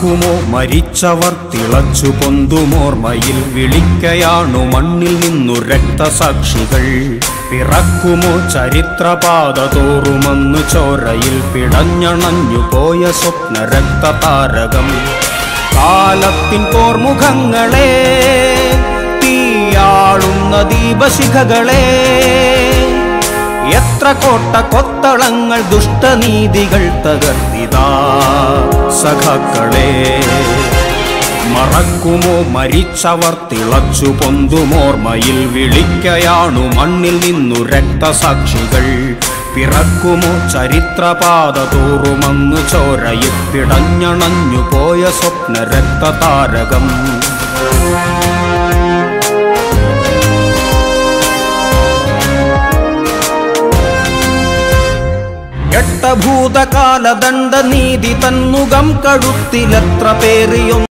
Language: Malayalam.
മറക്കുമോ മരിച്ചവർ തിളച്ചു പൊന്തുമോർമ്മയിൽ വിളിക്കയാണു മണ്ണിൽ നിന്നു രക്തസാക്ഷികൾ പിറക്കുമോ ചരിത്രപാത തോറുമെന്നു ചോരയിൽ പിടഞ്ഞണഞ്ഞു പോയ സ്വപ്ന രക്തതാരകം കാലത്തിൻ പോർമുഖങ്ങളെ തീയാളുന്ന ദീപശിഖകളെ എത്ര കോട്ട കൊത്തളങ്ങൾ ദുഷ്ടനീതികൾ തകർത്തിതാ സഖാക്കളെ മറക്കുമോ മരിച്ചവർ തിളച്ചു പൊന്തുമോർമ്മയിൽ വിളിക്കയാണു മണ്ണിൽ നിന്നു രക്തസാക്ഷികൾ പിറക്കുമോ ചരിത്രപാത തോറുമെന്നു ചോരയിൽ പിടഞ്ഞണഞ്ഞു പോയ സ്വപ്ന രക്തതാരകം എട്ടഭൂതകാലദണ്ഡ നീതി തന്നുകം കഴുത്തിലെത്ര പേറിയൊന്നു